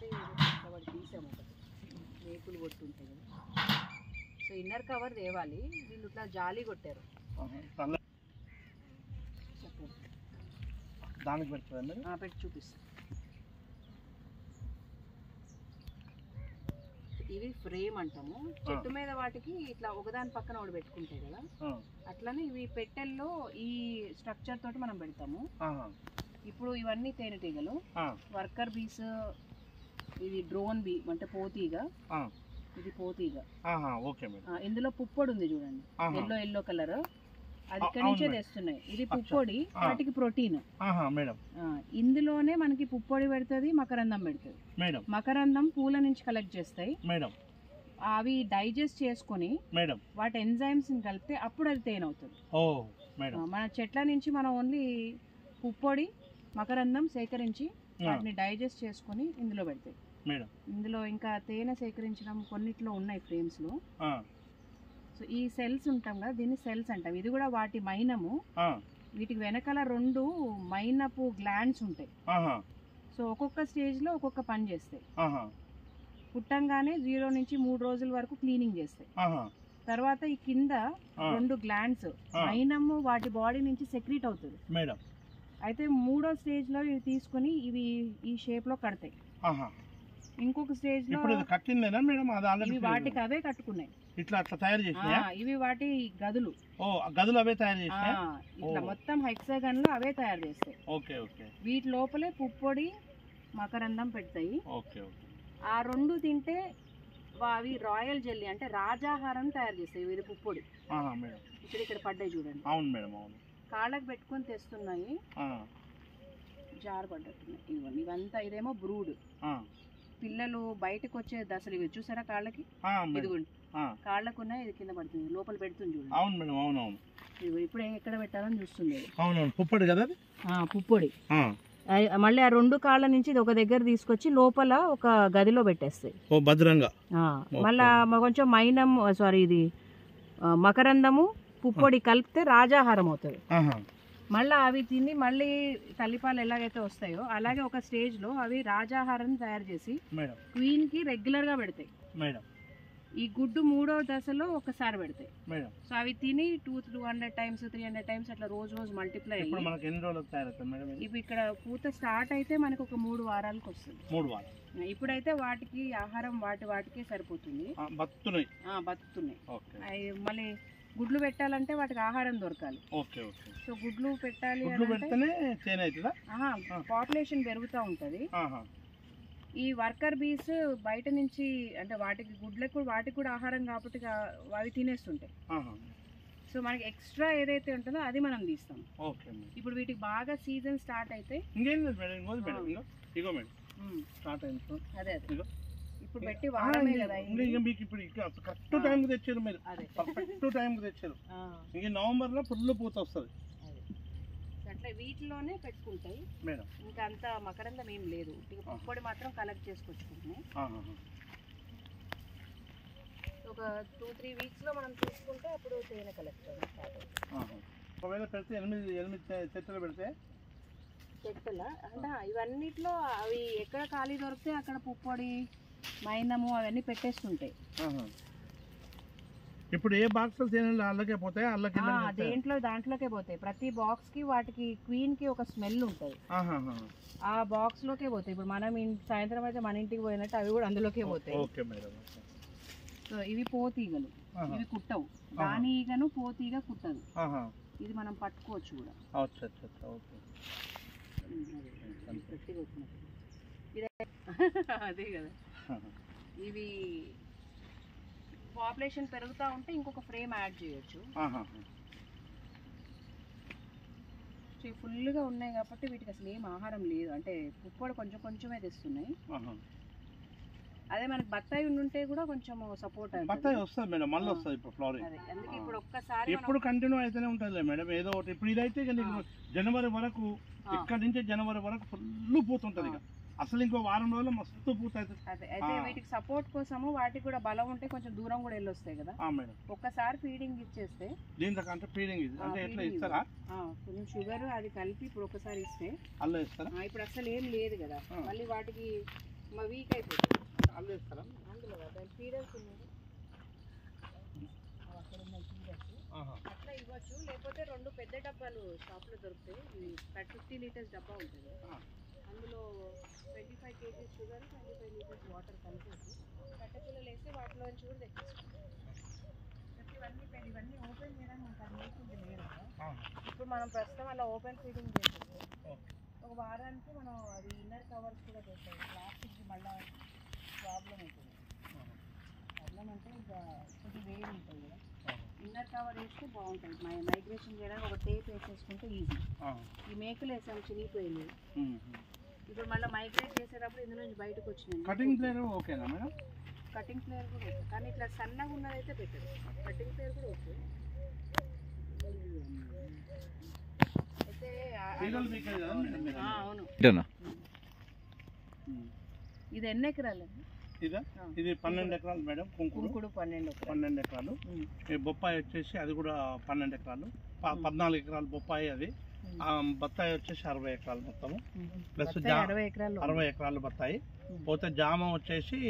Cover తీసాము ఒకటి మేకులు కొట్టుంటాయి కదా సో ఇన్నర్ కవర్ తేవాలి వీళ్ళు ఇట్లా జాలి కొట్టారు ఆహా. దానిలో- చెప్పండి దానికి పెడుతుందా మీరు ఆ, పెట్టి చూపిస్తాను ఇవి ఫ్రేమ్ అంటాము చెట్టు మీద వాటికి ఇట్లా ఒకదాని పక్కన ఒకటి పెట్టుకుంటాయి కదా ఆ. అట్లనే ఇవి పెట్టెల్లో ఈ స్ట్రక్చర్ తోటి మనం పెడతాము ఆహా. ఇప్పుడు ఇవన్నీ తేనెటీగలు ఆ. వర్కర్ బీస్ ఇది డ్రోన్ బీ అంటే పోతీగ ఆ. ఇది పోతీగ ఆహా. ఓకే మేడం ఆ, ఇందులో పుప్పొడి ఉంది చూడండి ఆహా. ఎల్లో ఎల్లో కలర్ అది ఆ, ఇక్కడి అవును నుంచే మేడం. తెస్తున్నాయి ఇది అచ్చా. పుప్పొడి ఆ. వాటికి ప్రోటీన్ ఆహా మేడం ఇందులోనే మనకి పుప్పొడి పెడుతుంది మకరందం పెడుతుంది మేడం మకరందం పూల నుంచి కలెక్ట్ చేస్తాయి మేడం అవి డైజెస్ట్ చేసుకొని మేడం వాటి ఎంజైమ్స్ కలిపితే అప్పుడు అది తేనె అవుతుంది ఓ మేడం ఆ, మన చెట్ల నుంచి మనం ఓన్లీ పుప్పొడి మకరందం సేకరించి ఆ, వాటిని డైజెస్ట్ చేసుకొని ఇందులో పెడతాయి మేడం ఇందులో ఇంకా తేనె సేకరించడం కొన్నిట్లో ఉన్నాయి ఫ్రేమ్స్లో ఆ, సో ఈ సెల్స్ ఉంటాం కదా దీన్ని సెల్స్ అంటాం ఇది కూడా వాటి మైనము ఆ, వీటికి వెనకాల రెండు మైనపు గ్లాండ్స్ ఉంటాయి ఆహా సో ఒక్కొక్క స్టేజ్లో ఒక్కొక్క పని చేస్తాయి ఆహా పుట్టంగానే జీరో నుంచి మూడు రోజుల వరకు క్లీనింగ్ చేస్తాయి ఆహా తర్వాత ఈ కింద ఆ, రెండు గ్లాండ్స్ ఆ. మైనము వాటి బాడీ నుంచి సెక్రీట్ అవుతుంది మేడం అయితే మూడో స్టేజ్లో ఇవి తీసుకొని ఇవి ఈ షేప్లో కడతాయి ఆహా ఇంకొక స్టేజ్లో ఇప్పుడు ఇది కట్టిందేనా మేడం అది ఆల్రెడీ ఇవి వాటికి అవే కట్టుకున్నాయి ఇట్లా అట్లా తయారు ఆ, చేసినాయా ఇవి వాటి గదులు ఓ ఆ గదులు అవే తయారు ఆ, చేసినాయా ఇట్లా ఓ. మొత్తం హెక్సాగన్ లో అవే తయారు చేస్తాయి ఓకే ఓకే వీటి లోపలే పుప్పొడి మకరందం పెడతాయి ఓకే ఓకే ఆ రెండు తింటే వా- అవి రాయల్ జెల్లీ అంటే రాజాహారం తయారు చేస్తాయి ఇది పుప్పొడి ఆహా మేడం ఇక్కడ ఇక్కడ పడ్డాయి చూడండి అవును మేడం అవును కాళ్ళకి పెట్టుకొని తెస్తున్నాయి ఆ, జారు పడ్డట్టున్నాయి ఇవన్నీ ఇవంతా ఇదేమో బ్రూడ్ ఆ, పిల్లలు బయటకు వచ్చే దశలు ఇవి చూసారా కాళ్ళకి ఆ, మేడం ఇదిగోండి ఆ, కాళ్ళకు ఉన్నాయి ఇది కింద పడుతుంది లోపల పెడుతుంది చూడండి అవును మేడం అవును అవును ఇదిగో ఇప్పుడు ఎక్కడ పెట్టాలని చూస్తుంది ఇది. అవునవును పుప్పడి కదా అది ఆ, పుప్పొడి ఆ, ఆ- మళ్ళీ ఆ రెండు కాళ్ళ నుంచి ఇది ఒక దగ్గర తీసుకొచ్చి లోపల ఒక గదిలో పెట్టేస్తాయి ఓ భద్రంగా ఆ, ఓకే. మళ్ళా మ- కొంచెం మైనం సారీ ఇది ఆ, మకరందము పుప్పొడి కలిపితే రాజాహారం అవుతుంది ఆహా మళ్ళీ అవి తిని మళ్ళీ తల్లిపాలు ఎలాగైతే వస్తాయో అలాగే ఒక స్టేజ్లో అవి రాజాహారం తయారు చేసి మేడం క్వీన్కి రెగ్యులర్గా పెడతాయి మేడం ఈ గుడ్డు మూడో దశలో ఒకసారి పెడతాయి మేడం సో అవి తిని two two hundred times three hundred times అట్లా రోజు రోజు మల్టిప్లై ఇప్పుడు అయ్యి మనకి ఎన్ని రోజులకు తయారవుతుంది మేడం ఇది? ఇవి ఇక్కడ పూత స్టార్ట్ అయితే మనకు ఒక మూడు వారాలకు వస్తుంది మూడు వారాలు ఇప్పుడైతే వాటికి ఆహారం వాటి వాటికే సరిపోతుంది ఆ, బతున్నాయి ఆ, బతుకుతున్నాయి ఓకే అవి మళ్ళీ గుడ్లు పెట్టాలంటే వాటికి ఆహారం దొరకాలి ఓకే ఓకే సో గుడ్లు పెట్టాలి గుడ్లు అని అంటే పెడితేనే చేను అవుతుందా ఆ. పాపులేషన్ పెరుగుతూ ఉంటుంది ఆహా ఈ వర్కర్ బీస్ బయట నుంచి అంటే వాటికి గుడ్లకు కూడా వాటికి కూడా ఆహారం కాబట్టి కా- అవి తినేస్తుంటాయి ఆహా సో మనకి ఎక్స్ట్రా ఏదైతే ఉంటుందో అది మనం తీస్తాం ఓకే మేడం ఇప్పుడు వీటికి బాగా సీజన్ స్టార్ట్ అయితే ఇంకేం లేదు మేడం ఇంకోది మేడం ఆ. ఇంకో ఇగో మేడం ఉమ్, స్టార్ట్ అయింది చూడు. అదే అదే ఇదిగో. ఇప్పుడు పెట్టి ఆ, వారమే ఇంకా- కదా ఇంకా అయింది. ఇక మీకు ఇప్పుడు కరెక్ట్ ఆ. టైంకి తెచ్చారు మీరు అదే పర్ఫెక్ట్ టైంకి తెచ్చారు ఆ, ఇంక నవంబర్లో ఫుల్ పూత వస్తుంది అదే సో అట్లా వీటిలోనే పెట్టుకుంటాయి మేడం ఇంకా అంత మకరందం ఏం లేదు ఇక ఆ. పొడి మాత్రం కలెక్ట్ చేసుకొచ్చుకుంటున్నాయి ఆహాహా. ఒక టూ త్రీ వీక్స్లో మనం తీసుకుంటే అప్పుడు తేనె కలెక్ట్ స్టార్ట్ అవుతుంది ఆహా. ఒకవేళ పెడితే ఎనిమిది ఎనిమిది చె- చెట్టులు పెడితే చెట్టుల అంటే ఇవన్నిట్లో అవి ఎక్కడ ఖాళీ దొరికితే అక్కడ పుప్పొడి మైనము అవన్నీ పెట్టేస్తుంటాయి ఆహా. ఇప్పుడు ఏ బాక్సులు తినాలి అల్లకే పోతాయి అల్లకి ఆ, దేంట్లో దాంట్లోకే పోతాయి ప్రతి బాక్స్ కి వాటికి క్వీన్ కి ఒక స్మెల్ ఉంటుంది ఆ బాక్స్ లోకే పోతాయి ఇప్పుడు మనం ఇన్- సాయంత్రం అయితే మన ఇంటికి పోయినట్టు అవి కూడా అందులోకే పోతాయి ఓకే మేడం ఓకే. సో ఇవి పోతీగలు ఆహా. ఇవి కుట్టవు దాని ఈగను పోతీగ కుట్టదు ఆహా. ఇది మనం పట్టుకోవచ్చు కూడా అచ్చా అచ్చా అచ్చా ఓకే ఇది గట్టిగా వచ్చినట్టు. ఇదే అదే కదా ఆహా. ఇవి పాపులేషన్ పెరుగుతూ ఉంటే ఇంకొక ఫ్రేమ్ యాడ్ చేయొచ్చు ఆహా. సో ఇవి ఫుల్గా ఉన్నాయి కాబట్టి వీటికి అసలు ఏం ఆహారం లేదు అంటే పుప్పొడి కొంచెం కొంచెమే తెస్తున్నాయి ఆహా. అదే మనకి బత్తాయి ఉండుంటే కూడా కొంచెం సపోర్ట్ బత్తాయి వస్తుంది మేడం మళ్ళీ ఆ. వస్తుంది ఇప్పుడు ఫ్లవరింగ్ అదే అందుకే ఇప్పుడు ఒక్కసారి మనం- ఎప్పుడు కంటిన్యూ అయితేనే ఉంటుందిలే మేడం ఏదో ఒకటి ఇప్పుడు ఇదైతే ఇక నీకు జనవరి వరకు ఆ, ఇక్కడ నుంచి జనవరి వరకు ఫుల్ పూత ఉంటుంది ఇక అసలు ఇంకో వారం రోజులు మస్తు పూత అవుతుంది అదే అయితే ఆ. వీటికి సపోర్ట్ కోసము వాటికి కూడా బలం ఉంటే కొంచెం దూరం కూడా వెళ్ళొస్తాయి కదా ఆ మేడం ఒక్కసారి ఫీడింగ్ ఇచ్చేస్తే దీంతో అంటే ఫీడింగ్ ఇది ఆ, అంటే ఎట్లా feeding ఇస్తారా ఆ, కొంచెం షుగర్ అది కలిపి ఇప్పుడు ఒకసారి ఇస్తే అల్ల ఇస్తారా ఆ, ఇప్పుడు అసలు ఏం లేదు కదా ఆ. మళ్ళీ వాటికి మా వీక్ అయిపోతుంది అల్లు వేస్తారా అందులో దాని ఫీడర్స్ ఉన్నాయి అవి అక్కడ ఉన్నాయి ఫీడర్స్ ఆహా. అట్లా ఇవ్వచ్చు లేకపోతే రెండు పెద్ద డబ్బాలు షాప్లో దొరుకుతాయి ఇవి ఫిఫ్టీ లీటర్స్ డబ్బా ఉంటుంది ఆ. అందులో twenty five kgs sugar twenty five litres water కలిపేసి కట్టెపిల్లలు వేస్తే వాటిలోంచి కూడా తెచ్చేసుకోవాలి ఇవన్నీ పెద్ద ఇవన్నీ ఓపెన్ చేయడానికి మనకు అది లేకుండా లేదు కదా ఆహా. ఇప్పుడు మనం ప్రస్తుతం అలా ఓపెన్ ఫీడింగ్ చేసేస్తే ఓకే. ఒక వారానికి మనం అది ఇన్నర్ కవర్స్ కూడా పెట్టాలి ప్లాస్టిక్ మళ్ళీ ప్రాబ్లం అవుతుంది ప్రాబ్లం అంటే ఇంకా కొంచెం వేడి ఉంటుంది కదా ఆహా. ఇన్నర్ కవర్ వేస్తే బాగుంటుంది మై మైగ్రేషన్ చేయడానికి ఒక టేప్ వేసేసుకుంటే ఈజీ ఆహా. ఈ మేకలు వేసాం చినిగిపోయింది ఉమ్, ఉమ్. ఇప్పుడు మళ్ళీ మైగ్రేట్ చేసేటప్పుడు ఇందులో నుంచి బయటకు వచ్చినాయి కటింగ్ ప్లేయర్ ఓకేనా మేడం కటింగ్ ప్లేయర్ కూడా ఓకే కానీ ఇట్లా సన్నగా ఉన్నదైతే బెటర్ కటింగ్ ప్లేయర్ కూడా ఓకే అయితే ఆ- పీలలు పీకేది కదా మేడం మీరు ఆ, అవును ఇటనా ఉమ్. ఇది ఎన్ని ఎకరాలు ఇదా ఇది పన్నెండు ఎకరాలు మేడం కుంకుడు కుంకుడు పన్నెండు ఎకరాలు పన్నెండు ఎకరాలు ఉమ్. ఈ బొప్పాయి వచ్చేసి అది కూడా పన్నెండు ఎకరాలు ప- ఉమ్. పద్నాలుగు ఎకరాలు బొప్పాయి అది ఉమ్. ఆ, బత్తాయి వచ్చేసి అరవై ఎకరాలు మొత్తము ఉమ్. ప్లస్ బత్తాయి జా- అరవై ఎకరాలు అరవై ఎకరాలు బత్తాయి ఉమ్. పోతే జామ వచ్చేసి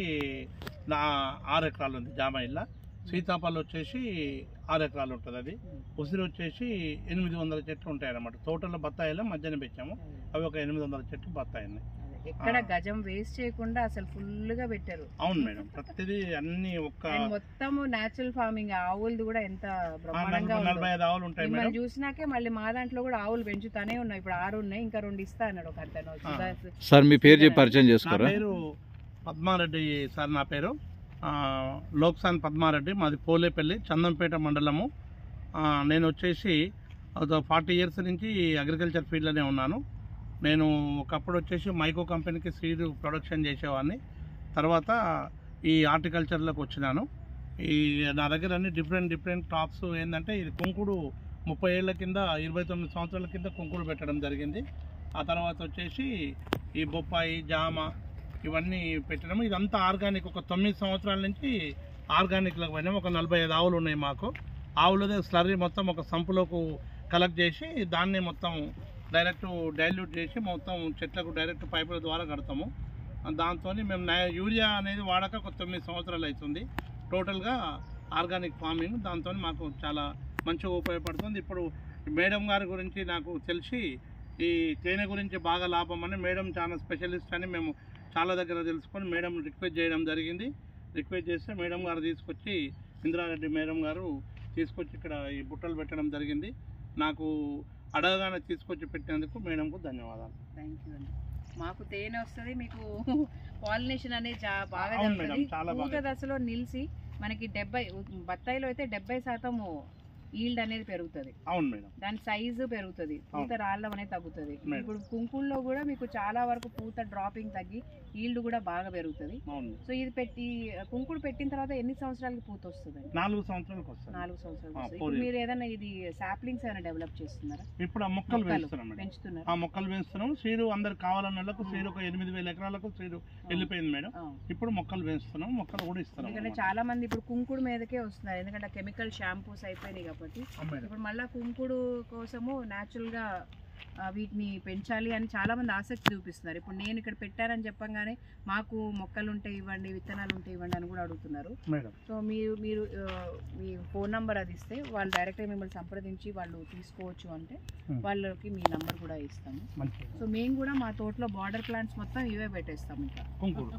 నా ఆరు ఎకరాలు ఉంది జామ ఇల్ల సీతాఫలం వచ్చేసి ఆరు ఎకరాలు ఉంటుంది అది ఉమ్. ఉసిరి వచ్చేసి ఎనిమిది వందల చెట్లు ఉంటాయి అన్నమాట టోటల్ బత్తాయిలో మధ్యన పెట్టాము అవి ఒక ఎనిమిది వందల చెట్లు బత్తాయి ఉన్నాయి అదే. ఎక్కడ ఆ. గజం వేస్ట్ చేయకుండా అసలు ఫుల్ గా పెట్టారు అవును మేడం ప్రతిదీ అన్ని ఒక్క అండ్ మొత్తం నేచురల్ ఫార్మింగ్ ఆవులది కూడా ఎంత ఆ, బ్రహ్మాండంగా నలభై ఉందో. నలభై ఐదు ఆవులు ఉంటాయి మిమ్మల్ని మేడం చూసినాకే మళ్ళీ మా దాంట్లో కూడా ఆవులు పెంచుతానే ఉన్నాయి ఇప్పుడు ఆరు ఉన్నాయి ఇంకా రెండు ఇస్తా అన్నాడు ఒక అతను సుధాస్. సార్ మీ పేరు చెప్పి పరిచయం నా చేసుకోరా పేరు పద్మారెడ్డి సార్ నా పేరు ఆ, లోక్సాన్ పద్మారెడ్డి మాది పోలేపల్లి చందంపేట మండలము ఆ, నేను వచ్చేసి ఫార్టీ ఇయర్స్ నుంచి అగ్రికల్చర్ ఫీల్డ్లోనే ఉన్నాను నేను ఒకప్పుడు వచ్చేసి మైకో కంపెనీకి సీడ్ ప్రొడక్షన్ చేసేవాడిని తర్వాత ఈ హార్టికల్చర్లోకి వచ్చినాను ఈ నా దగ్గర అన్ని డిఫరెంట్ డిఫరెంట్ క్రాప్స్ ఏంటంటే ఇది కుంకుడు ముప్పై ఏళ్ళ కింద ఇరవై తొమ్మిది సంవత్సరాల కింద కుంకుడు పెట్టడం జరిగింది ఆ తర్వాత వచ్చేసి ఈ బొప్పాయి జామ ఇవన్నీ పెట్టడం ఇదంతా ఆర్గానిక్ ఒక తొమ్మిది సంవత్సరాల నుంచి ఆర్గానిక్లకు పోయినాం ఒక నలభై ఐదు ఆవులు ఉన్నాయి మాకు ఆవులదే స్లర్రీ మొత్తం ఒక సంపులోకి కలెక్ట్ చేసి దాన్ని మొత్తం డైరెక్ట్ డైల్యూట్ చేసి మొత్తం చెట్లకు డైరెక్ట్ పైపుల ద్వారా కడతాము దాంతో మేము నై- యూరియా అనేది వాడక ఒక తొమ్మిది సంవత్సరాలు అవుతుంది టోటల్గా ఆర్గానిక్ ఫార్మింగ్ దాంతో మాకు చాలా మంచిగా ఉపయోగపడుతుంది ఇప్పుడు మేడం గారి గురించి నాకు తెలిసి ఈ తేనె గురించి బాగా లాభం అని మేడం చాలా స్పెషలిస్ట్ అని మేము చాలా దగ్గర తెలుసుకొని మేడం రిక్వెస్ట్ చేయడం జరిగింది రిక్వెస్ట్ చేస్తే మేడం గారు తీసుకొచ్చి ఇందిరారెడ్డి మేడం గారు తీసుకొచ్చి ఇక్కడ ఈ బుట్టలు పెట్టడం జరిగింది నాకు అడగగానే తీసుకొచ్చి పెట్టినందుకు మేడంకు ధన్యవాదాలు థ్యాంక్ యూ అండి మాకు తేనె వస్తుంది మీకు పాలినేషన్ అనేది చా- బాగా అవును మేడం, జరుగుతుంది చాలా బాగా. పూత దశలో నిలిచి మనకి డెబ్బై బత్తాయిలో అయితే డెబ్బై శాతము ఈల్డ్ అనేది పెరుగుతుంది అవును మేడం దాని సైజు పెరుగుతుంది పూత రాళ్ళం అనేది తగ్గుతుంది మేడం. ఇప్పుడు కుంకుల్లో కూడా మీకు చాలా వరకు పూత డ్రాపింగ్ తగ్గి ఈల్డ్ కూడా బాగా పెరుగుతుంది అవును సో ఇది పెట్టి కుంకుడు పెట్టిన తర్వాత ఎన్ని సంవత్సరాలకి పూత వస్తుంది నాలుగు సంవత్సరాలకు వస్తుంది నాలుగు సంవత్సరాలు ఆ, వస్తుంది four ఇప్పుడు మీరు ఏదైనా ఇది సాప్లింగ్స్ ఏమైనా డెవలప్ చేస్తున్నారా ఇప్పుడు ఆ మొక్కలు మొక్కలు పెంచుతున్నాం మేడం పెంచుతున్నారు ఆ మొక్కలు పెంచుతున్నాం సీడు అందరు కావాలన్న వాళ్ళకు సీడు ఒక ఎనిమిది వేల ఎకరాలకు సీడు వెళ్ళిపోయింది మేడం ఇప్పుడు మొక్కలు పెంచుతున్నాం మొక్కలు కూడా ఇస్తున్నాం ఎందుకంటే అన్నమాట. చాలా మంది ఇప్పుడు కుంకుడు మీదకే వస్తున్నారు ఎందుకంటే కెమికల్ షాంపూస్ అయిపోయినాయి కాబట్టి ఆ, మేడం ఇప్పుడు మళ్ళీ కుంకుడు కోసము న్యాచురల్గా వీటిని పెంచాలి అని చాలా మంది ఆసక్తి చూపిస్తున్నారు ఇప్పుడు నేను ఇక్కడ పెట్టానని చెప్పంగానే మాకు మొక్కలు ఉంటే ఇవ్వండి విత్తనాలు ఉంటే ఇవ్వండి అని కూడా అడుగుతున్నారు మేడం సో మీరు మీరు ఆ, మీ ఫోన్ నంబర్ అది ఇస్తే వాళ్ళు డైరెక్ట్గా మిమ్మల్ని సంప్రదించి వాళ్ళు తీసుకోవచ్చు అంటే Hmm. వాళ్ళకి మీ నంబర్ కూడా ఇస్తాము మంచిది సో మేము కూడా మా తోటలో బార్డర్ ప్లాంట్స్ మొత్తం ఇవే పెట్టేస్తాం ఇంకా కుంకుడు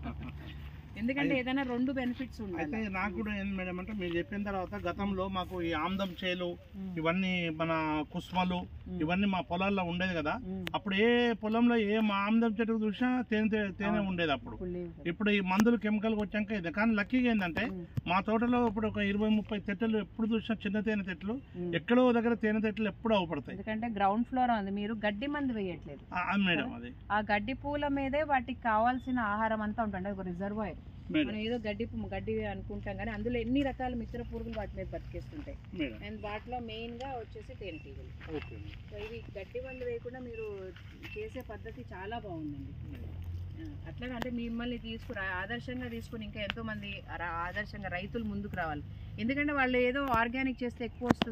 ఎందుకంటే ఏదైనా రెండు బెనిఫిట్స్ అయితే ఉండాలి నాకు కూడా ఏంది మేడం అంటే మీరు చెప్పిన తర్వాత గతంలో మాకు ఈ ఆమ్దం చేలు Hmm. ఇవన్నీ మన కుస్మలు Hmm. ఇవన్నీ మా పొలాల్లో ఉండేది కదా Hmm. అప్పుడు ఏ పొలంలో ఏ మా ఆమ్దం చెట్టు చూసినా తేనె తేనె అవును. ఉండేది అప్పుడు ఇప్పుడు లేవు కదా. ఇప్పుడు ఈ మందులు కెమికల్ వచ్చాక ఇది కానీ లక్కీగా ఏంటంటే Hmm. మా తోటలో ఇప్పుడు ఒక ఇరవై ముప్పై చెట్లు ఎప్పుడు చూసినా చిన్న తేనె చెట్లు Hmm. ఎక్కడో దగ్గర తేనె చెట్లు ఎప్పుడు అవపడతాయి ఎందుకంటే గ్రౌండ్ ఫ్లోర్ ఉంది మీరు గడ్డి మందు వేయట్లేదు ఆ, అది మేడం అది ఆ గడ్డి పూల మీదే వాటికి కావాల్సిన ఆహారం అంతా ఉంటుంది అది ఒక రిజర్వాయర్ మేడం మనం ఏదో గడ్డి పు- గడ్డి అనుకుంటాం కానీ అందులో ఎన్ని రకాల మిత్ర పురుగులు వాటి మీద బతికేస్తుంటాయి మేడం అండ్ వాటిలో మెయిన్ గా వచ్చేసి తేనెటీగలు ఓకే సో ఇవి గడ్డి మందు వేయకుండా మీరు చేసే పద్ధతి చాలా బాగుందండి ఆ, అట్లాగే అంటే మిమ్మల్ని తీసుకురా ఆదర్శంగా తీసుకుని ఇంకా ఎంతో మంది రా- ఆదర్శంగా రైతులు ముందుకు రావాలి ఎందుకంటే వాళ్ళు ఏదో ఆర్గానిక్ చేస్తే ఎక్కువ వస్తుంది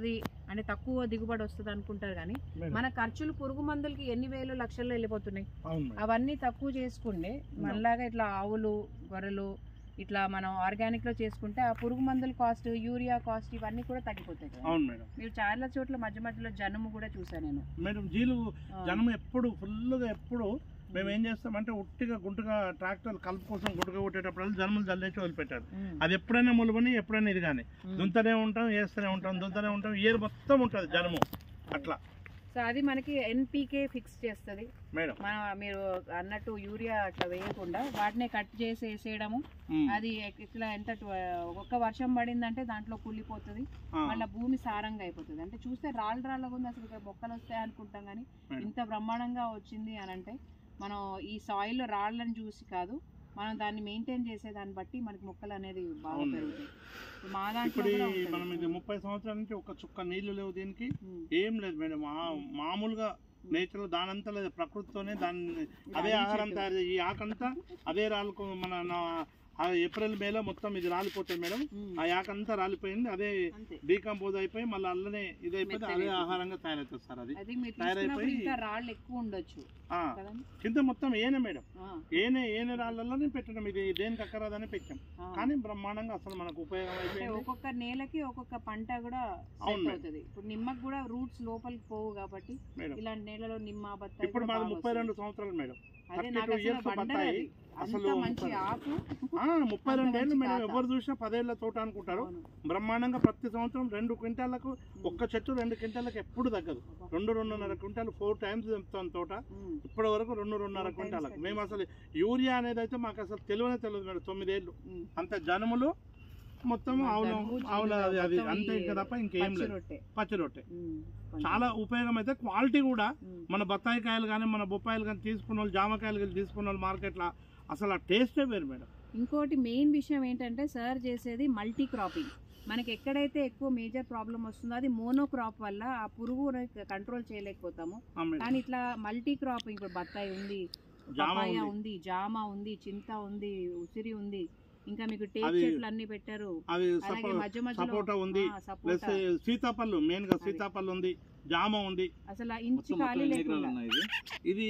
అంటే తక్కువ దిగుబడి వస్తుంది అనుకుంటారు కానీ మేడం. మన ఖర్చులు పురుగు మందులకి ఎన్ని వేలు లక్షల్లో వెళ్ళిపోతున్నాయి అవును మేడం అవన్నీ తక్కువ చేసుకుంటే మనలాగా ఇట్లా ఆవులు గొర్రెలు ఇట్లా మనం ఆర్గానిక్ లో చేసుకుంటే ఆ పురుగు మందుల కాస్ట్ యూరియా కాస్ట్ ఇవన్నీ కూడా తగ్గిపోతాయి కదా. అవును మేడం మీరు చాలా చోట్ల మధ్య మధ్యలో జనుము కూడా చూసాను నేను మేడం జీలు ఆ, జనం ఎప్పుడు ఫుల్గా ఎప్పుడు మేము ఏం చేస్తామంటే ఉట్టిగా గుంటుగా ట్రాక్టర్ కలుపు కోసం గుంటుగా కొట్టేటప్పుడు జనములు జల్లేసి వదిలిపెట్టారు ఉమ్, అది ఎప్పుడైనా ములువని ఎప్పుడైనా ఇది కానీ ఉమ్. దుంతనే ఉంటాం వేస్తూనే ఉంటాం దుంతనే ఉంటాం ఇయర్ మొత్తం ఉంటుంది జనము అట్లా సో అది మనకి ఎన్పీకే ఫిక్స్ చేస్తుంది మేడం మన మీరు అన్నట్టు యూరియా అట్లా వేయకుండా వాటినే కట్ చేసి వేసేయడము ఉమ్. అది ఇట్లా ఎంత టు- ఒక్క వర్షం పడిందంటే దాంట్లో కూలిపోతుంది ఆ, మళ్ళీ భూమి సారంగా అయిపోతుంది అంటే చూస్తే రాళ్ళు రాళ్ళగా ఉంది అసలు ఇక్కడ మొక్కలు వస్తాయి అనుకుంటాం కానీ మేడం. ఇంత బ్రహ్మాండంగా వచ్చింది అని అంటే మనం ఈ సాయిల్ రాళ్ళని చూసి కాదు మనం దాన్ని మెయింటైన్ చేసే దాన్ని బట్టి మనకి మొక్కలు అనేది బాగా అవును. పెరుగుతాయి మా దాంట్లో ఇప్పుడు ఈ కూడా ఉంటుంది. మనం ఇది ముప్పై సంవత్సరాల నుంచి ఒక చుక్క నీళ్లు లేవు దీనికి ఉమ్. ఏం లేదు మేడం మా- మామూలుగా నేచర్ దానంతా లేదు ప్రకృతితోనే దాన్ని అదే రాగి ఆహారం చెట్టు. తయారు చేసి ఈ ఆకంతా అదే రాళ్ళకు మన నా- ఆ ఏప్రిల్ మేలో మొత్తం ఇది రాలిపోతుంది మేడం ఉమ్. ఆ ఆకంతా రాలిపోయింది అదే అంతే డీకంపోజ్ అయిపోయి మళ్ళీ అల్లనే ఇది అయిపోతే మెత్తగా అదే అయిపోతుంది. ఆహారంగా తయారవుతుంది సార్ అది అది మీరు తయారైపోయి- తీసుకున్నప్పుడు ఇంకా రాళ్ళు ఎక్కువ ఉండొచ్చు ఆ, కదండి కింద మొత్తం ఏనే మేడం ఆ, ఏనే ఏనే రాళ్ళలోనే పెట్టడం ఇది దేనికి అక్కరాదని పెట్టాం ఆ. కానీ బ్రహ్మాండంగా అసలు మనకు ఉపయోగం అంటే అయిపోయింది ఒక్కొక్క నేలకి ఒక్కొక్క పంట కూడా అవును సెట్ మేడం. అవుతుంది ఇప్పుడు నిమ్మకి కూడా రూట్స్ లోపలికి పోవు కాబట్టి మేడం ఇలాంటి నేలలో నిమ్మ బత్తాయి ఇప్పుడు కూడా మాది బాగా ముప్పై వస్తుంది. రెండు సంవత్సరాలు మేడం అదే 32 నాకు అసలు years వండర్ బత్తాయి. అది. అసలు అంత మంచి ముప్పై- ఆకు ఆ, ముప్పై అంత రెండు ఏళ్ళు మంచి మేడం ఖాతా. ఎవరు చూసినా పదేళ్ల తోట అనుకుంటారు అవును. బ్రహ్మాండంగా ప్రతి సంవత్సరం రెండు క్వింటాలకు ఒక్క చెట్టు రెండు క్వింటాలకు ఎప్పుడు తగ్గదు రెండు రెండున్నర క్వింటాలు ఫోర్ టైమ్స్ తెంపుతాం తోట ఉమ్. ఇప్పటి వరకు రెండు రెండున్నర Four times క్వింటాలకు కట్ మేము అసలు యూరియా అనేది అయితే మాకు అసలు తెలియనే తెలియదు మేడం తొమ్మిదేళ్ళు ఉమ్. అంత జనములు మొత్తం మన ఆవులు జనుము, ఆవుల జీలుగా అది అది మొత్తం అంతే ఈ ఇంకా తప్ప ఇంకేం పచ్చి లేదు రొట్టె పచ్చి రొట్టె ఉమ్. కొంచెం. చాలా ఉపయోగం అయితే క్వాలిటీ కూడా ఉమ్. మన బత్తాయి కాయలు కానీ మన బొప్పాయిలు కానీ తీసుకున్న వాళ్ళు జామకాయలు కానీ తీసుకున్న వాళ్ళు మార్కెట్లో అసలు ఆ టేస్టే వేరు మేడం ఇంకోటి మెయిన్ విషయం ఏంటంటే సార్ చేసేది మల్టీ క్రాపింగ్ మనకి ఎక్కడైతే ఎక్కువ మేజర్ ప్రాబ్లం వస్తుందో అది మోనో క్రాప్ వల్ల ఆ పురుగు కంట్రోల్ చేయలేకపోతాము ఆ మేడం కానీ ఇట్లా మల్టీ క్రాపింగ్ ఇప్పుడు బత్తాయి ఉంది జామ పపాయ ఉంది. ఉంది జామ ఉంది చింత ఉంది ఉసిరి ఉంది ఇంకా మీకు టేక్ అది చెట్లు అన్ని పెట్టారు అది అలాగే సపో- మధ్య మధ్యలో సపోటా ఉంది ఆ, ప్లస్ సపోటా సీతాపళ్ళు మెయిన్ గా అది. సీతాపళ్ళు ఉంది జామ ఉంది అసలు ఆ ఇంచు మొత్తం ఖాళీ మొత్తం ఎన్ని ఎకరాలు లేకుండా ఉన్నాయి ఇది ఇది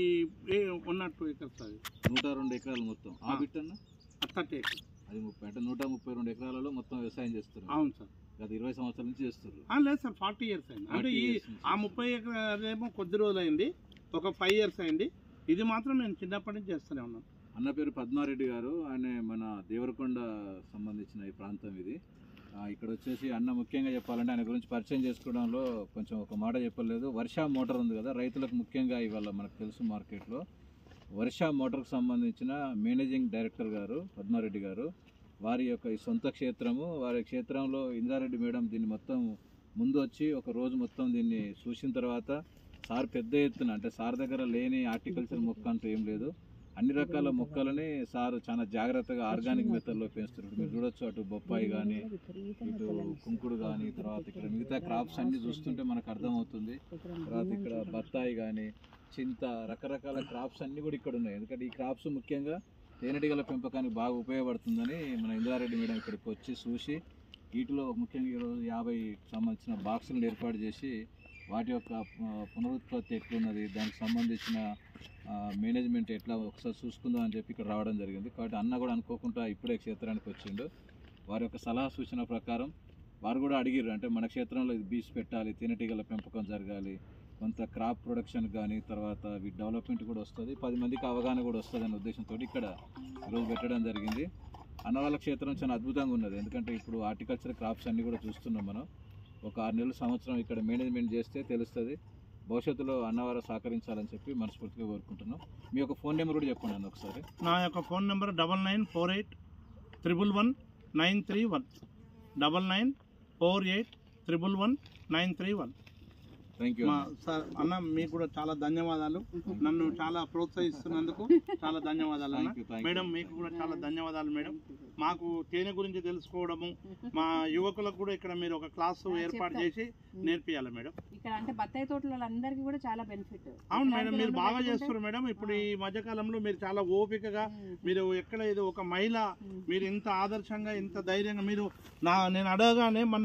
ఉన్నట్టు ఎకర్స్ అది నూట రెండు ఎకరాలు మొత్తం ఆ ఆ. బిట్ అన్న థర్టీ అది ముప్పై అంటే నూట ముప్పై రెండు ఎకరాలలో మొత్తం వ్యవసాయం చేస్తున్నారు అవును సార్ గత ఇరవై సంవత్సరాల నుంచి చేస్తున్నారు ఆ, లేదు సార్ ఫార్టీ ఇయర్స్ అయింది అంటే 40 ఈ years నుంచి. ఆ ముప్పై ఎకరాలేమో కొద్ది రోజులు అయింది ఒక ఫైవ్ ఇయర్స్ అయింది ఇది మాత్రం నేను చిన్నప్పటి నుంచి చేస్తూనే ఉన్నాను అన్న పేరు పద్మారెడ్డి గారు ఆయన మన దేవరకొండ సంబంధించిన ఈ ప్రాంతం ఇది ఆ, ఇక్కడ వచ్చేసి అన్న ముఖ్యంగా చెప్పాలంటే ఆయన గురించి పరిచయం చేసుకోవడంలో కొంచెం ఒక మాట చెప్పలేదు వర్ష మోటార్ ఉంది కదా రైతులకు ముఖ్యంగా ఇవాళ మనకు తెలుసు మార్కెట్లో వర్ష మోటార్కు సంబంధించిన మేనేజింగ్ డైరెక్టర్ గారు పద్మారెడ్డి గారు వారి యొక్క ఈ సొంత క్షేత్రము వారి క్షేత్రంలో ఇందారెడ్డి మేడం దీన్ని మొత్తం ముందు వచ్చి ఒక రోజు మొత్తం దీన్ని చూసిన తర్వాత సార్ పెద్ద ఎత్తున అంటే సార్ దగ్గర లేని హార్టికల్చర్ మొక్క అంటూ ఏం లేదు అన్ని రకాల మొక్కలని సార్ చాలా జాగ్రత్తగా ఆర్గానిక్ మెథడ్లో పెంచుతున్నారు మీరు చూడొచ్చు అటు బొప్పాయి కానీ ఇటు కుంకుడు కానీ తర్వాత ఇక్కడ మిగతా క్రాప్స్ అన్ని చూస్తుంటే మనకు అర్థమవుతుంది తర్వాత ఇక్కడ బత్తాయి కానీ చింత రకరకాల క్రాప్స్ అన్ని కూడా ఇక్కడ ఉన్నాయి ఎందుకంటే ఈ క్రాప్స్ ముఖ్యంగా తేనెటీగల పెంపకానికి బాగా ఉపయోగపడుతుందని మన ఇందిరారెడ్డి మేడం ఇక్కడికి వచ్చి చూసి వీటిలో ముఖ్యంగా ఈరోజు యాభై సంబంధించిన బాక్సులను ఏర్పాటు చేసి వాటి యొక్క ఆ, పునరుత్పత్తి ఎట్లున్నది దానికి సంబంధించిన ఆ, మేనేజ్మెంట్ ఎట్లా ఒకసారి చూసుకుందాం అని చెప్పి ఇక్కడ రావడం జరిగింది కాబట్టి అన్న కూడా అనుకోకుండా ఇప్పుడే క్షేత్రానికి వచ్చిండు వారి యొక్క సలహా సూచన ప్రకారం వారు కూడా అడిగిర్రు అంటే మన క్షేత్రంలో ఇది బీచ్ పెట్టాలి తేనెటీగల పెంపకం జరగాలి కొంత క్రాప్ ప్రొడక్షన్ కానీ తర్వాత వీటి డెవలప్మెంట్ కూడా వస్తుంది పది మందికి అవగాహన కూడా వస్తుంది అనే ఉద్దేశంతో ఇక్కడ ఈరోజు పెట్టడం జరిగింది అన్న వాళ్ళ క్షేత్రం చాలా అద్భుతంగా ఉన్నది ఎందుకంటే ఇప్పుడు హార్టికల్చర్ క్రాప్స్ అన్ని కూడా చూస్తున్నాం మనం ఒక ఆరు నెలల సంవత్సరం ఇక్కడ మేనేజ్మెంట్ చేస్తే తెలుస్తుంది భవిష్యత్తులో అన్నవారు సహకరించాలని చెప్పి మనస్ఫూర్తిగా కోరుకుంటున్నాం మీ యొక్క ఫోన్ నెంబర్ కూడా చెప్పండి అన్న ఒకసారి నా యొక్క phone number double nine four eight triple one nine three one double nine four eight triple one nine three one thank you మా సార్ అన్న మీకు కూడా చాలా ధన్యవాదాలు నన్ను చాలా ప్రోత్సహిస్తున్నందుకు చాలా ధన్యవాదాలు అన్న థ్యాంక్ యూ థ్యాంక్ మేడం మీకు కూడా చాలా ధన్యవాదాలు మేడం మాకు తేనె గురించి తెలుసుకోవడము మా యువకులకు కూడా ఇక్కడ మీరు ఒక క్లాసు ఆ, ఏర్పాటు చెప్తా. చేసి నేర్పియాలి మేడం ఇక్కడ అంటే బత్తాయి తోటల అందరికీ కూడా చాలా బెనిఫిట్ అవును మేడం మీరు బాగా చేస్తారు మేడం ఇప్పుడు ఈ మధ్యకాలంలో మీరు చాలా ఓపికగా మీరు ఎక్కడ ఇది ఒక మహిళ మీరు ఇంత ఆదర్శంగా ఇంత ధైర్యంగా మీరు నా నేను అడగగానే మన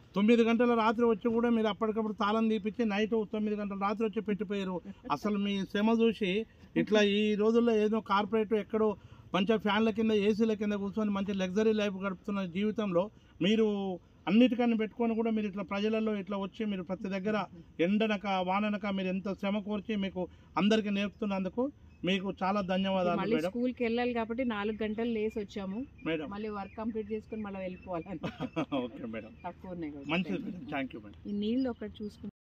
తొమ్మిది గంటల రాత్రి వచ్చి కూడా మీరు అప్పటికప్పుడు తాళం తీపిచ్చి నైట్ తొమ్మిది గంటల రాత్రి వచ్చి పెట్టిపోయారు అసలు మీ శ్రమ చూసి ఇట్లా ఈ రోజుల్లో ఏదో కార్పొరేట్ ఎక్కడో మంచిగా ఫ్యాన్ల కింద ఏసీల కింద కూర్చొని మంచి లగ్జరీ లైఫ్ గడుపుతున్న జీవితంలో మీరు అన్నిటికన్నా పెట్టుకొని కూడా మీరు ఇట్లా ప్రజలలో ఇట్లా వచ్చి మీరు ప్రతి దగ్గర ఎండనక వాననక మీరు ఎంత శ్రమ కోర్చి మీకు అందరికీ నేర్పుతున్నందుకు మీకు చాలా ధన్యవాదాలు మళ్ళీ మేడం స్కూల్కి వెళ్ళాలి కాబట్టి నాలుగు గంటలు లేసి వచ్చాము మేడం మళ్ళీ వర్క్ కంప్లీట్ చేసుకుని మళ్ళీ వెళ్ళిపోవాలి ఓకే మేడం తక్కువ ఉన్నాయి కాబట్టి మంచిది మేడం థ్యాంక్ యూ మేడం ఈ నీళ్ళు ఒకటి చూసుకుంటే